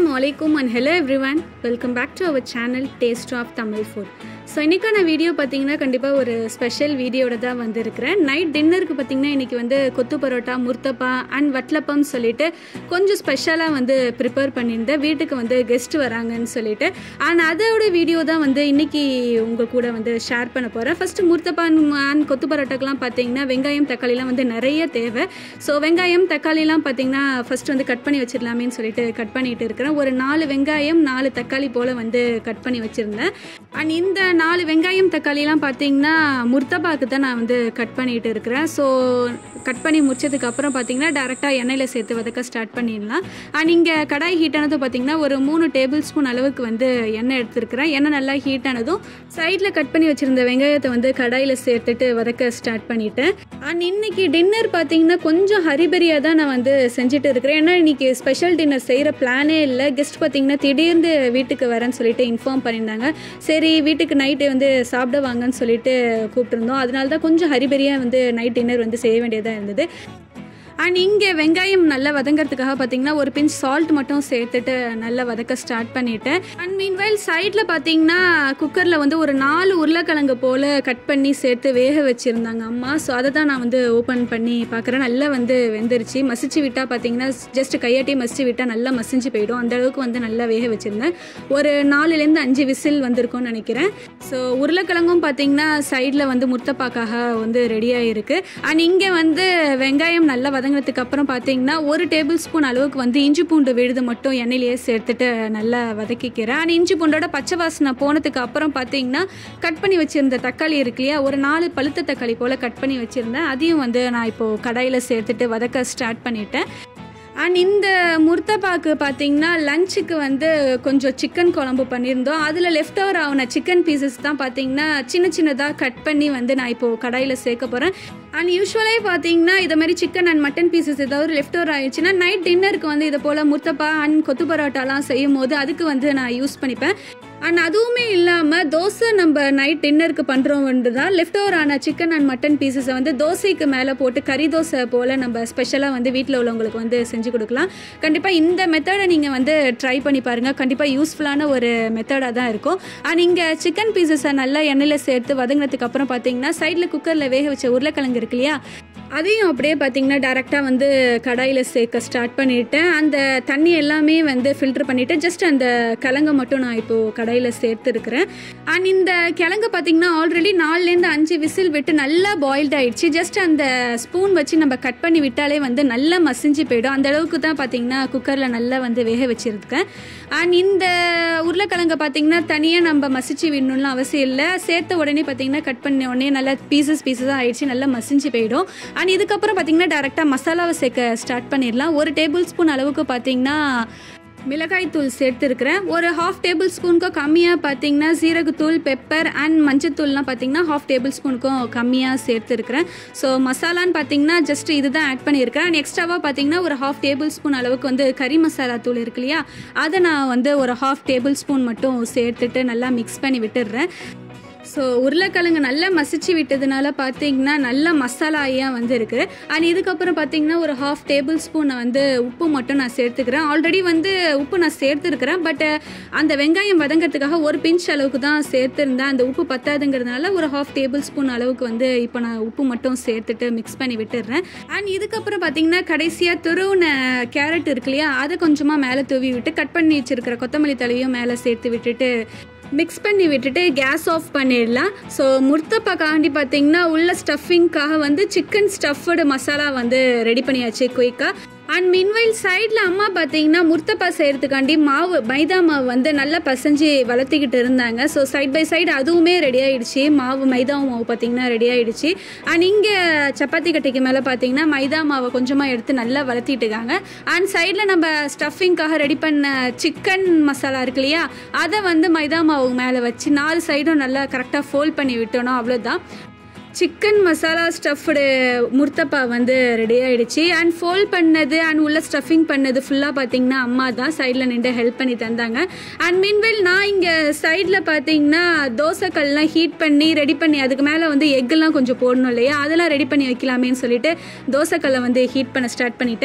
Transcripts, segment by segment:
அஸ்ஸலாமு அலைக்கும் and hello everyone welcome back to our channel taste of Tamil food so இன்றைக்கான video பார்த்தீங்கன்னா கண்டிப்பாக ஒரு ஸ்பெஷல் வீடியோட தான் வந்திருக்கிறேன் நைட் டின்னருக்கு பார்த்தீங்கன்னா இன்றைக்கி வந்து கொத்து பரோட்டா முர்த்தப்பா அண்ட் வட்லப்பம் சொல்லிட்டு கொஞ்சம் ஸ்பெஷலாக வந்து ப்ரிப்பேர் பண்ணியிருந்தேன் வீட்டுக்கு வந்து கெஸ்ட் வராங்கன்னு சொல்லிட்டு அண்ட் அதோட வீடியோ தான் வந்து இன்றைக்கி உங்கள் கூட வந்து ஷேர் பண்ண போகிறேன் ஃபஸ்ட்டு முர்த்தப்பா அண்ட் கொத்து பரோட்டாக்கெலாம் பார்த்தீங்கன்னா வெங்காயம் தக்காளிலாம் வந்து நிறைய தேவை ஸோ வெங்காயம் தக்காளிலாம் பார்த்தீங்கன்னா ஃபஸ்ட்டு வந்து கட் பண்ணி வச்சிடலாமேன்னு சொல்லிட்டு கட் பண்ணிட்டு இருக்கிறேன் ஒரு நாலு வெங்காயம் நாலு தக்காளி போல் வந்து கட் பண்ணி வச்சுருந்தேன் அண்ட் இந்த நாலு வெங்காயம் தக்காளிலாம் பார்த்தீங்கன்னா முர்த்தபாக்கு தான் நான் வந்து கட் பண்ணிட்டு இருக்கிறேன் ஸோ கட் பண்ணி முடிச்சதுக்கு அப்புறம் பார்த்தீங்கன்னா டேரெக்டாக எண்ணெயில் சேர்த்து வதக்க ஸ்டார்ட் பண்ணிடலாம் அண்ட் இங்கே கடாய் ஹீட் ஆனது பார்த்தீங்கன்னா ஒரு மூணு டேபிள் ஸ்பூன் அளவுக்கு வந்து எண்ணெய் எடுத்துருக்கிறேன் எண்ணெய் நல்லா ஹீட் ஆனதும் சைடில் கட் பண்ணி வச்சுருந்த வெங்காயத்தை வந்து கடாயில் சேர்த்துட்டு வதக்க ஸ்டார்ட் பண்ணிட்டேன் அண்ட் இன்னைக்கு டின்னர் பார்த்தீங்கன்னா கொஞ்சம் ஹரிபரியாக தான் நான் வந்து செஞ்சுட்டு இருக்கிறேன் ஏன்னா இன்னைக்கு ஸ்பெஷல் டின்னர் செய்கிற பிளானே இல்லை கெஸ்ட் பார்த்தீங்கன்னா திடீர்னு வீட்டுக்கு வரேன்னு சொல்லிட்டு இன்ஃபார்ம் பண்ணியிருந்தாங்க சரி வீட்டுக்கு நைட்டு வந்து சாப்பிட வாங்கன்னு சொல்லிட்டு கூப்பிட்டுருந்தோம் அதனால தான் கொஞ்சம் ஹரிபரியாக வந்து நைட் டின்னர் வந்து செய்ய வேண்டியதாக இருந்தது அண்ட் இங்கே வெங்காயம் நல்லா வதங்கிறதுக்காக பார்த்தீங்கன்னா ஒரு பிஞ்ச் சால்ட் மட்டும் சேர்த்துட்டு நல்லா வதக்க ஸ்டார்ட் பண்ணிட்டேன் அண்ட் மீன்வைல் சைடில் பார்த்தீங்கன்னா குக்கரில் வந்து ஒரு நாலு உருளைக்கிழங்கு போல் கட் பண்ணி சேர்த்து வேக வச்சுருந்தாங்க அம்மா ஸோ அதை தான் நான் வந்து ஓப்பன் பண்ணி பார்க்குறேன் நல்லா வந்து வெந்துருச்சு மசிச்சு விட்டால் பார்த்தீங்கன்னா ஜஸ்ட் கையாட்டி மசிச்சு விட்டால் நல்லா மசிஞ்சு போயிடும் அந்த அளவுக்கு வந்து நல்லா வேக வச்சுருந்தேன் ஒரு நாலுலேருந்து அஞ்சு விசில் வந்திருக்கும்னு நினைக்கிறேன் ஸோ உருளைக்கிழங்கும் பார்த்தீங்கன்னா சைடில் வந்து முத்தப்பாக்காக வந்து ரெடியாக இருக்குது அண்ட் இங்கே வந்து வெங்காயம் நல்லா வதங்க வதங்கினதுக்கு அப்புறம் பார்த்தீங்கன்னா ஒரு டேபிள் ஸ்பூன் அளவுக்கு வந்து இஞ்சி பூண்டு விழுது மட்டும் எண்ணெயிலேயே சேர்த்துட்டு நல்லா வதக்கிக்கிறேன் ஆனால் இஞ்சி பூண்டோட பச்சை வாசனை போனதுக்கு அப்புறம் பார்த்தீங்கன்னா கட் பண்ணி வச்சுருந்த தக்காளி இருக்கு இல்லையா ஒரு நாலு பழுத்த தக்காளி போல் கட் பண்ணி வச்சுருந்தேன் அதையும் வந்து நான் இப்போது கடாயில் சேர்த்துட்டு வதக்க ஸ்டார்ட் பண்ணிட்டேன் அண்ட் இந்த முர்த்தபாக்கு பார்த்தீங்கன்னா லஞ்சுக்கு வந்து கொஞ்சம் சிக்கன் குழம்பு பண்ணியிருந்தோம் அதில் லெஃப்ட் ஓவர் ஆகின சிக்கன் பீசஸ் தான் பார்த்தீங்கன்னா சின்ன சின்னதாக கட் பண்ணி வந்து நான் இப்போது கடாயில் சேர்க்க போகிறேன் அண்ட் யூஸ்வலாக பார்த்தீங்கன்னா இதை மாதிரி சிக்கன் அண்ட் மட்டன் பீசஸ் ஏதாவது லெஃப்ட் ஓவர் ஆயிடுச்சுன்னா நைட் டின்னருக்கு வந்து இதை போல் முர்த்தப்பா அண்ட் கொத்து பரோட்டாலாம் செய்யும் போது அதுக்கு வந்து நான் யூஸ் பண்ணிப்பேன் அண்ட் அதுவுமே இல்லாமல் தோசை நம்ம நைட் டின்னருக்கு பண்ணுறோம்ன்றது தான் லெஃப்ட் ஓவர் ஆன சிக்கன் அண்ட் மட்டன் பீசஸை வந்து தோசைக்கு மேலே போட்டு கறி தோசை போல் நம்ம ஸ்பெஷலாக வந்து வீட்டில் உள்ளவங்களுக்கு வந்து செஞ்சு கொடுக்கலாம் கண்டிப்பாக இந்த மெத்தடை நீங்கள் வந்து ட்ரை பண்ணி பாருங்கள் கண்டிப்பாக யூஸ்ஃபுல்லான ஒரு மெத்தடாக தான் இருக்கும் அண்ட் இங்கே சிக்கன் பீசஸை நல்லா எண்ணெயில் சேர்த்து வதங்கினதுக்கு அப்புறம் பார்த்தீங்கன்னா சைடில் குக்கரில் வேக வச்ச உருளைக்கிழங்கு இருக்கு இல்லையா அதையும் அப்படியே பார்த்தீங்கன்னா டேரெக்டாக வந்து கடாயில் சேர்க்க ஸ்டார்ட் பண்ணிவிட்டேன் அந்த தண்ணி எல்லாமே வந்து ஃபில்டர் பண்ணிவிட்டு ஜஸ்ட் அந்த கிழங்கை மட்டும் நான் இப்போது கடாயில் சேர்த்துருக்கிறேன் அண்ட் இந்த கிழங்கு பார்த்தீங்கன்னா ஆல்ரெடி நாலுலேருந்து அஞ்சு விசில் விட்டு நல்லா பாயில்ட் ஆகிடுச்சு ஜஸ்ட் அந்த ஸ்பூன் வச்சு நம்ம கட் பண்ணி விட்டாலே வந்து நல்லா மசிஞ்சு போயிடும் அந்த அளவுக்கு தான் பார்த்தீங்கன்னா குக்கரில் நல்லா வந்து வேக வச்சுருக்கேன் அண்ட் இந்த உருளைக்கிழங்கை பார்த்தீங்கன்னா தனியாக நம்ம மசிச்சு விடணும்லாம் அவசியம் இல்லை சேர்த்த உடனே பார்த்தீங்கன்னா கட் பண்ண உடனே நல்லா பீசஸ் பீசஸாக ஆகிடுச்சு நல்லா மசிஞ்சு போயிடும் அண்ட் இதுக்கப்புறம் பார்த்தீங்கன்னா டேரெக்டாக மசாலாவை சேர்க்க ஸ்டார்ட் பண்ணிடலாம் ஒரு டேபிள் ஸ்பூன் அளவுக்கு பார்த்தீங்கன்னா மிளகாய் தூள் சேர்த்துருக்கிறேன் ஒரு ஹாஃப் டேபிள் ஸ்பூனுக்கு கம்மியாக பார்த்தீங்கன்னா சீரகத்தூள் பெப்பர் அண்ட் மஞ்சத்தூள்லாம் பார்த்தீங்கன்னா ஹாஃப் டேபிள் ஸ்பூனுக்கும் கம்மியாக சேர்த்துருக்கிறேன் ஸோ மசாலான்னு பார்த்தீங்கன்னா ஜஸ்ட் இதுதான் ஆட் பண்ணியிருக்கிறேன் அண்ட் எக்ஸ்ட்ராவாக பார்த்தீங்கன்னா ஒரு ஹாஃப் டேபிள் ஸ்பூன் அளவுக்கு வந்து கறி மசாலா தூள் இருக்கு இல்லையா அதை நான் வந்து ஒரு ஹாஃப் டேபிள் ஸ்பூன் மட்டும் சேர்த்துட்டு நல்லா மிக்ஸ் பண்ணி விட்டுடுறேன் ஸோ உருளைக்கிழங்கு நல்லா மசிச்சு விட்டதுனால பார்த்தீங்கன்னா நல்ல மசாலாயாக வந்து இருக்குது அண்ட் இதுக்கப்புறம் பார்த்தீங்கன்னா ஒரு ஹாஃப் டேபிள் ஸ்பூனை வந்து உப்பு மட்டும் நான் சேர்த்துக்கிறேன் ஆல்ரெடி வந்து உப்பு நான் சேர்த்துருக்கிறேன் பட் அந்த வெங்காயம் வதங்கிறதுக்காக ஒரு பிஞ்ச் அளவுக்கு தான் சேர்த்துருந்தேன் அந்த உப்பு பத்தாதுங்கிறதுனால ஒரு ஹாஃப் டேபிள் ஸ்பூன் அளவுக்கு வந்து இப்போ நான் உப்பு மட்டும் சேர்த்துட்டு மிக்ஸ் பண்ணி விட்டுடுறேன் அண்ட் இதுக்கப்புறம் பார்த்தீங்கன்னா கடைசியாக துருவின கேரட் இருக்கு இல்லையா அதை கொஞ்சமாக மேலே தூவி விட்டு கட் பண்ணி வச்சுருக்கிற கொத்தமல்லி தலையும் மேலே சேர்த்து விட்டுட்டு மிக்ஸ் பண்ணி விட்டுட்டு கேஸ் ஆஃப் பண்ணிடலாம் ஸோ முர்த்தப்பாக்காண்டி பார்த்தீங்கன்னா உள்ள ஸ்டஃபிங்க்காக வந்து சிக்கன் ஸ்டஃப்டு மசாலா வந்து ரெடி பண்ணியாச்சு குயிக்காக அண்ட் மின்வைல் சைடில் அம்மா பார்த்தீங்கன்னா முர்த்தப்பா செய்கிறதுக்காண்டி மாவு மைதா மாவு வந்து நல்லா பசைஞ்சு வளர்த்திக்கிட்டு இருந்தாங்க ஸோ சைட் பை சைடு அதுவுமே ரெடி ஆகிடுச்சு மாவு மைதா மாவு பார்த்தீங்கன்னா ரெடி ஆகிடுச்சு அண்ட் இங்கே சப்பாத்தி கட்டைக்கு மேலே பார்த்தீங்கன்னா மைதா மாவை கொஞ்சமாக எடுத்து நல்லா வளர்த்திட்டுருக்காங்க அண்ட் சைடில் நம்ம ஸ்டஃபிங்காக ரெடி பண்ண சிக்கன் மசாலா இருக்கு இல்லையா அதை வந்து மைதா மாவு மேலே வச்சு நாலு சைடும் நல்லா கரெக்டாக ஃபோல்ட் பண்ணி விட்டோனோ அவ்வளோதான் சிக்கன் மசாலா ஸ்டஃப்டு முர்த்தப்பா வந்து ரெடி ஆகிடுச்சு அண்ட் ஃபோல்ட் பண்ணது அண்ட் உள்ள ஸ்டஃபிங் பண்ணது ஃபுல்லாக பார்த்தீங்கன்னா அம்மா தான் சைடில் நின்று ஹெல்ப் பண்ணி தந்தாங்க அண்ட் மீன்வெல் நான் இங்கே சைடில் பார்த்தீங்கன்னா தோசைக்கல்லாம் ஹீட் பண்ணி ரெடி பண்ணி அதுக்கு மேலே வந்து எக்கெல்லாம் கொஞ்சம் போடணும் இல்லையா அதெல்லாம் ரெடி பண்ணி வைக்கலாமேன்னு சொல்லிட்டு தோசைக்கல்லை வந்து ஹீட் பண்ண ஸ்டார்ட் பண்ணிட்டேன்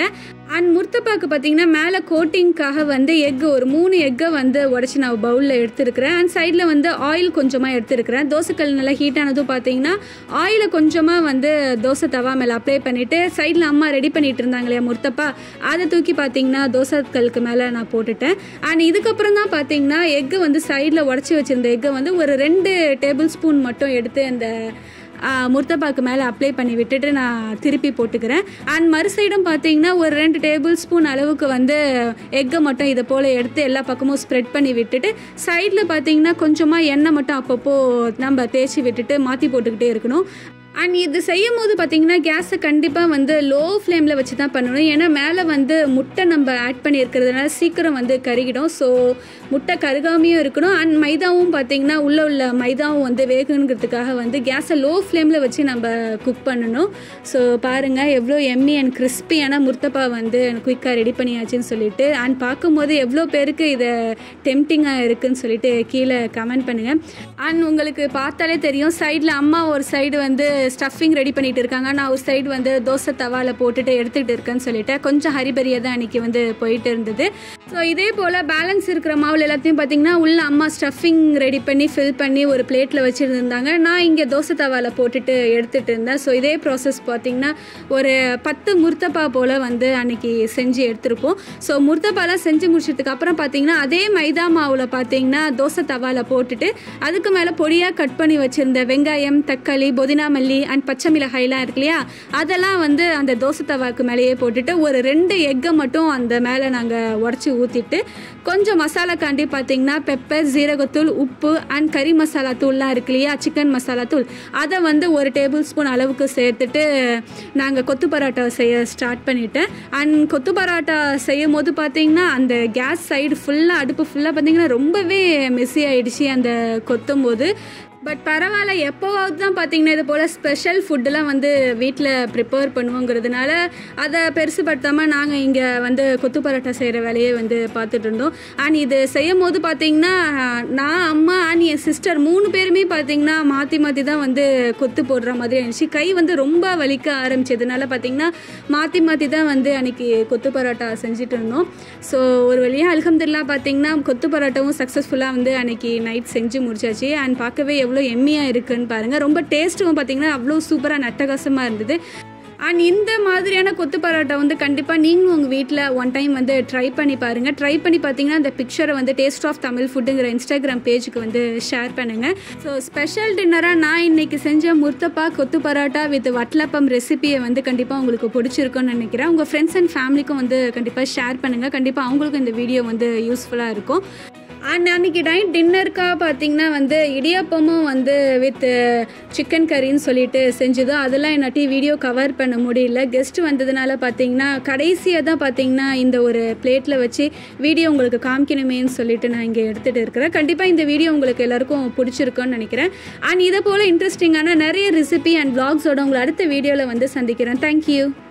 அண்ட் முர்த்தப்பாக்கு பார்த்தீங்கன்னா மேலே கோட்டிங்க்காக வந்து எக்கு ஒரு மூணு எக்கை வந்து உடச்சி நான் பவுலில் எடுத்துருக்கிறேன் அண்ட் சைடில் வந்து ஆயில் கொஞ்சமாக எடுத்துருக்கிறேன் தோசைக்கல் நல்லா ஹீட் ஆனதும் பார்த்தீங்கன்னா ஆயிலை கொஞ்சமாக வந்து தோசை தவா மேலே அப்ளை பண்ணிவிட்டு சைடில் அம்மா ரெடி பண்ணிட்டு இருந்தாங்க இல்லையா முர்த்தப்பா அதை தூக்கி பார்த்தீங்கன்னா தோசைக்கல்லுக்கு மேலே நான் போட்டுட்டேன் அண்ட் இதுக்கப்புறம் தான் பார்த்தீங்கன்னா எக்கு வந்து சைடில் உடச்சி வச்சுருந்த எக்கை வந்து ஒரு ரெண்டு டேபிள் ஸ்பூன் மட்டும் எடுத்து அந்த முர்த்தப்பாக்கு மேலே அப்ளை பண்ணி விட்டுட்டு நான் திருப்பி போட்டுக்கிறேன் அண்ட் மறு சைடும் பார்த்தீங்கன்னா ஒரு ரெண்டு டேபிள் ஸ்பூன் அளவுக்கு வந்து எக்கை மட்டும் இதை போல் எடுத்து எல்லா பக்கமும் ஸ்ப்ரெட் பண்ணி விட்டுட்டு சைடில் பார்த்தீங்கன்னா கொஞ்சமாக எண்ணெய் மட்டும் அப்பப்போ நம்ம தேய்ச்சி விட்டுட்டு மாற்றி போட்டுக்கிட்டே இருக்கணும் அண்ட் இது செய்யும் போது பார்த்தீங்கன்னா கேஸை கண்டிப்பாக வந்து லோ ஃப்ளேமில் வச்சு தான் பண்ணணும் ஏன்னா மேலே வந்து முட்டை நம்ம ஆட் பண்ணியிருக்கிறதுனால சீக்கிரம் வந்து கருகிடும் ஸோ முட்டை கருகாமையும் இருக்கணும் அண்ட் மைதாவும் பார்த்தீங்கன்னா உள்ளே உள்ள மைதாவும் வந்து வேகணுங்கிறதுக்காக வந்து கேஸை லோ ஃப்ளேமில் வச்சு நம்ம குக் பண்ணணும் ஸோ பாருங்கள் எவ்வளோ எம்மி அண்ட் கிறிஸ்பியான முர்த்தப்பா வந்து குயிக்காக ரெடி பண்ணியாச்சுன்னு சொல்லிட்டு அண்ட் பார்க்கும்போது எவ்வளோ பேருக்கு இதை டெம்டிங்காக இருக்குன்னு சொல்லிட்டு கீழே கமெண்ட் பண்ணுங்கள் அண்ட் உங்களுக்கு பார்த்தாலே தெரியும் சைடில் அம்மா ஒரு சைடு வந்து ஸ்டஃபிங் ரெடி பண்ணிட்டு இருக்காங்க நான் ஒரு சைடு வந்து தோசை தவாவில் போட்டுட்டு எடுத்துகிட்டு இருக்கேன்னு சொல்லிட்டு கொஞ்சம் ஹரிபரியாக தான் அன்றைக்கி வந்து போயிட்டு இருந்தது ஸோ இதே போல் பேலன்ஸ் இருக்கிற மாவில் எல்லாத்தையும் பார்த்தீங்கன்னா உள்ள அம்மா ஸ்டஃபிங் ரெடி பண்ணி ஃபில் பண்ணி ஒரு பிளேட்டில் வச்சுருந்தாங்க நான் இங்கே தோசை தவாவில் போட்டுட்டு எடுத்துகிட்டு இருந்தேன் ஸோ இதே ப்ராசஸ் பார்த்தீங்கன்னா ஒரு பத்து முர்த்தப்பா போல் வந்து அன்றைக்கி செஞ்சு எடுத்திருப்போம் ஸோ முர்த்தப்பாலாம் செஞ்சு முடிச்சதுக்கு அப்புறம் பார்த்தீங்கன்னா அதே மைதா மாவில் பார்த்தீங்கன்னா தோசை தவாவில் போட்டுட்டு அதுக்கு மேலே பொடியாக கட் பண்ணி வச்சுருந்த வெங்காயம் தக்காளி புதினா மல்லி அண்ட் பச்சை மிளகாயெலாம் இருக்கு இல்லையா அதெல்லாம் வந்து அந்த தோசை தவாக்கு மேலேயே போட்டுட்டு ஒரு ரெண்டு எக்கை மட்டும் அந்த மேலே நாங்கள் உடச்சி ஊற்றிட்டு கொஞ்சம் மசாலா காண்டி பார்த்தீங்கன்னா பெப்பர் ஜீரகத்தூள் உப்பு அண்ட் கறி மசாலா தூள்லாம் இருக்கு இல்லையா சிக்கன் மசாலா தூள் அதை வந்து ஒரு டேபிள் ஸ்பூன் அளவுக்கு சேர்த்துட்டு நாங்கள் கொத்து பரோட்டா செய்ய ஸ்டார்ட் பண்ணிட்டேன் அண்ட் கொத்து பரோட்டா செய்யும் போது பார்த்தீங்கன்னா அந்த கேஸ் சைடு ஃபுல்லாக அடுப்பு ஃபுல்லாக பார்த்தீங்கன்னா ரொம்பவே மெஸ்ஸி ஆயிடுச்சு அந்த கொத்தும் போது பட் பரவாயில்ல எப்போவாவது தான் பார்த்தீங்கன்னா இது போல் ஸ்பெஷல் ஃபுட்டெல்லாம் வந்து வீட்டில் ப்ரிப்பேர் பண்ணுவோங்கிறதுனால அதை பெருசுப்படுத்தாமல் நாங்கள் இங்கே வந்து கொத்து பரோட்டா செய்கிற வேலையை வந்து பார்த்துட்டு இருந்தோம் அண்ட் இது செய்யும் போது பார்த்தீங்கன்னா நான் அம்மா அண்ட் என் சிஸ்டர் மூணு பேருமே பார்த்தீங்கன்னா மாற்றி மாற்றி தான் வந்து கொத்து போடுற மாதிரி இருந்துச்சு கை வந்து ரொம்ப வலிக்க ஆரம்பிச்சதுனால பார்த்தீங்கன்னா மாற்றி மாற்றி தான் வந்து அன்றைக்கி கொத்து பரோட்டா செஞ்சுட்டு இருந்தோம் ஸோ ஒரு வழியாக அலமதுல்லா பார்த்தீங்கன்னா கொத்து பரோட்டாவும் சக்ஸஸ்ஃபுல்லாக வந்து அன்றைக்கி நைட் செஞ்சு முடிச்சாச்சு அண்ட் பார்க்கவே எவ்வளோ எவ்வளோ எம்மியாக இருக்குன்னு பாருங்கள் ரொம்ப டேஸ்ட்டும் பார்த்தீங்கன்னா அவ்வளோ சூப்பராக நட்டகாசமாக இருந்தது அண்ட் இந்த மாதிரியான கொத்து பரோட்டா வந்து கண்டிப்பாக நீங்களும் உங்கள் வீட்டில் ஒன் டைம் வந்து ட்ரை பண்ணி பாருங்கள் ட்ரை பண்ணி பார்த்தீங்கன்னா அந்த பிக்சரை வந்து டேஸ்ட் ஆஃப் தமிழ் ஃபுட்டுங்கிற இன்ஸ்டாகிராம் பேஜுக்கு வந்து ஷேர் பண்ணுங்கள் ஸோ ஸ்பெஷல் டின்னராக நான் இன்னைக்கு செஞ்ச முர்த்தப்பா கொத்து பரோட்டா வித் வட்லப்பம் ரெசிபியை வந்து கண்டிப்பாக உங்களுக்கு பிடிச்சிருக்கும்னு நினைக்கிறேன் உங்கள் ஃப்ரெண்ட்ஸ் அண்ட் ஃபேமிலிக்கும் வந்து கண்டிப்பாக ஷேர் பண்ணுங்கள் கண்டிப்பாக அவங்களுக்கும் இந்த வீடியோ வந்து யூஸ்ஃபுல்லாக இருக்கும் அண்ட் அன்றைக்கி நைட் டின்னருக்காக பார்த்தீங்கன்னா வந்து இடியாப்பமும் வந்து வித் சிக்கன் கறின்னு சொல்லிட்டு செஞ்சதோ அதெல்லாம் என்னாட்டி வீடியோ கவர் பண்ண முடியல கெஸ்ட் வந்ததுனால பார்த்தீங்கன்னா கடைசியாக தான் பார்த்தீங்கன்னா இந்த ஒரு பிளேட்டில் வச்சு வீடியோ உங்களுக்கு காமிக்கணுமேன்னு சொல்லிட்டு நான் இங்கே எடுத்துகிட்டு இருக்கிறேன் கண்டிப்பாக இந்த வீடியோ உங்களுக்கு எல்லாருக்கும் பிடிச்சிருக்குன்னு நினைக்கிறேன் அண்ட் இதை போல் இன்ட்ரெஸ்டிங்கான நிறைய ரெசிபி அண்ட் பிளாக்ஸோட உங்களை அடுத்த வீடியோவில் வந்து சந்திக்கிறேன் தேங்க்யூ